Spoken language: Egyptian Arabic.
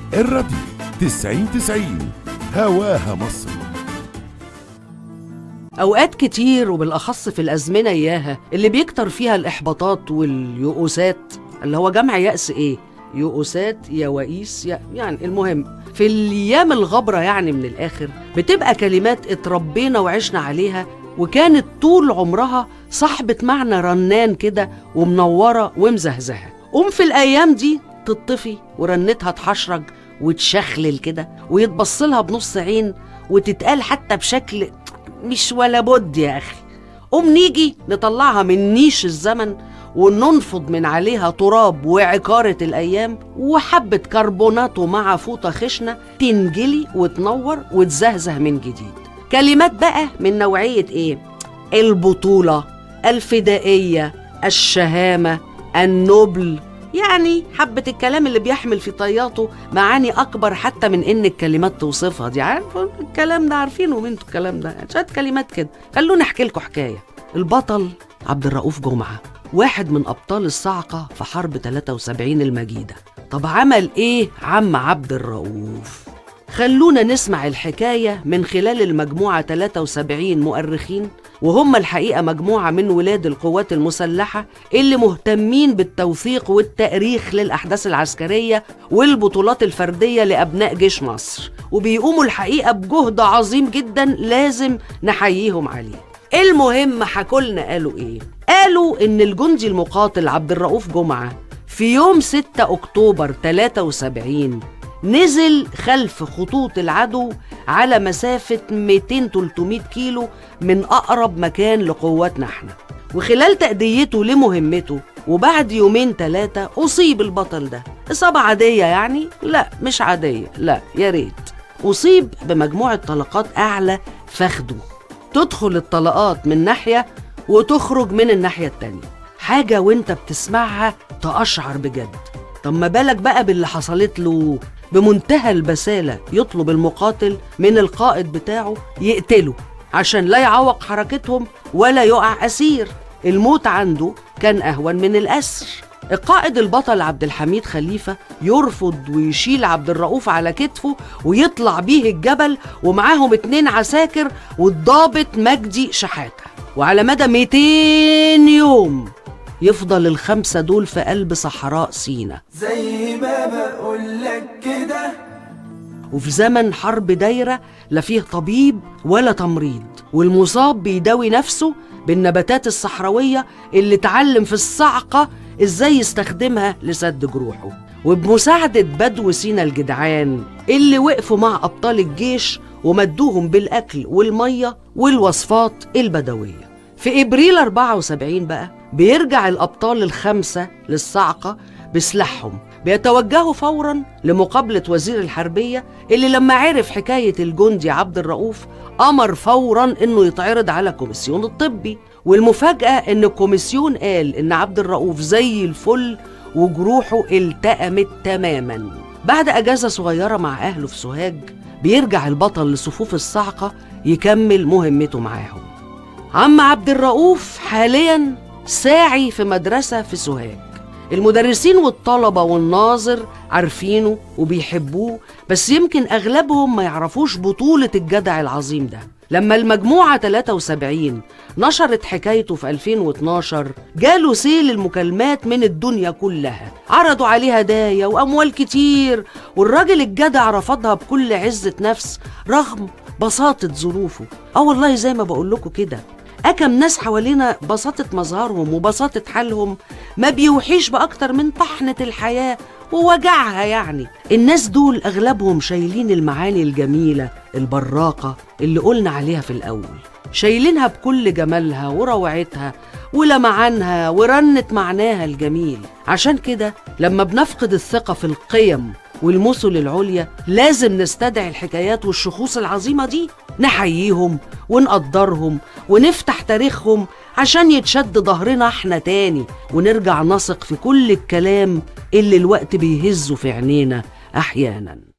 الراديو تسعين تسعين هواها مصر أوقات كتير وبالأخص في الأزمنة إياها اللي بيكتر فيها الإحباطات واليؤوسات اللي هو جمع يأس إيه؟ يؤوسات يوائيس يا يعني المهم في الأيام الغبرة يعني من الآخر بتبقى كلمات اتربينا وعشنا عليها وكانت طول عمرها صاحبة معنى رنان كده ومنورة ومزهزهة قوم في الأيام دي تطفي ورنتها تحشرج وتشخلل كده ويتبصلها بنص عين وتتقال حتى بشكل مش ولا بد يا أخي قوم نيجي نطلعها من نيش الزمن وننفض من عليها تراب وعكارة الأيام وحبة كربوناتو مع فوطة خشنة تنجلي وتنور وتزهزه من جديد كلمات بقى من نوعية إيه؟ البطولة الفدائية الشهامة النبل يعني حبة الكلام اللي بيحمل في طياته معاني أكبر حتى من إن الكلمات توصفها دي عارف الكلام ده عارفينه انتوا الكلام ده شوية كلمات كده خلوني أحكي لكم حكاية البطل عبد الرؤوف جمعة واحد من أبطال الصاعقة في حرب 73 المجيدة طب عمل إيه عم عبد الرؤوف؟ خلونا نسمع الحكاية من خلال المجموعة 73 مؤرخين وهم الحقيقة مجموعة من ولاد القوات المسلحة اللي مهتمين بالتوثيق والتأريخ للأحداث العسكرية والبطولات الفردية لأبناء جيش مصر وبيقوموا الحقيقة بجهد عظيم جدا لازم نحييهم عليه المهم حكولنا قالوا ايه قالوا ان الجندي المقاتل عبد الرؤوف جمعة في يوم 6 اكتوبر 73 نزل خلف خطوط العدو على مسافة 200-300 كيلو من أقرب مكان لقواتنا احنا وخلال تأديته لمهمته وبعد يومين ثلاثة أصيب البطل ده إصابة عادية يعني؟ لا مش عادية لا يا ريت أصيب بمجموعة طلقات أعلى فخده تدخل الطلقات من ناحية وتخرج من الناحية التانية حاجة وانت بتسمعها تقشعر بجد طب ما بالك بقى باللي حصلت له بمنتهى البسالة يطلب المقاتل من القائد بتاعه يقتله عشان لا يعوق حركتهم ولا يقع أسير الموت عنده كان أهون من الأسر القائد البطل عبد الحميد خليفة يرفض ويشيل عبد الرؤوف على كتفه ويطلع بيه الجبل ومعاهم اتنين عساكر والضابط مجدي شحاتة وعلى مدى 200 يوم يفضل الخمسة دول في قلب صحراء سينا زي ما بقولك كده وفي زمن حرب دايرة لا فيه طبيب ولا تمريض والمصاب بيداوي نفسه بالنباتات الصحراوية اللي اتعلم في الصعقة ازاي يستخدمها لسد جروحه وبمساعدة بدو سينا الجدعان اللي وقفوا مع أبطال الجيش ومدوهم بالأكل والمية والوصفات البدوية في إبريل 74 بقى بيرجع الأبطال الخمسة للصعقة بسلاحهم بيتوجهوا فورا لمقابلة وزير الحربية اللي لما عرف حكاية الجندي عبد الرؤوف أمر فورا إنه يتعرض على كوميسيون الطبي والمفاجأة إن الكوميسيون قال إن عبد الرؤوف زي الفل وجروحه التأمت تماما بعد أجازة صغيرة مع أهله في سوهاج بيرجع البطل لصفوف الصعقة يكمل مهمته معاهم عم عبد الرؤوف حاليا ساعي في مدرسة في سوهاج المدرسين والطلبة والناظر عارفينه وبيحبوه بس يمكن أغلبهم ما يعرفوش بطولة الجدع العظيم ده لما المجموعة 73 نشرت حكايته في 2012 جاله سيل المكالمات من الدنيا كلها عرضوا عليه هدايا وأموال كتير والراجل الجدع رفضها بكل عزة نفس رغم بساطة ظروفه اه والله زي ما بقول لكم كده أكم ناس حوالينا بساطة مظهرهم وبساطة حالهم ما بيوحيش بأكتر من طحنة الحياة ووجعها يعني الناس دول أغلبهم شايلين المعاني الجميلة البراقة اللي قلنا عليها في الأول شايلينها بكل جمالها وروعتها ولمعانها ورنة معناها الجميل عشان كده لما بنفقد الثقة في القيم والمثل العليا لازم نستدعي الحكايات والشخوص العظيمة دي نحييهم ونقدرهم ونفتح تاريخهم عشان يتشد ظهرنا احنا تاني ونرجع نثق في كل الكلام اللي الوقت بيهزه في عينينا أحياناً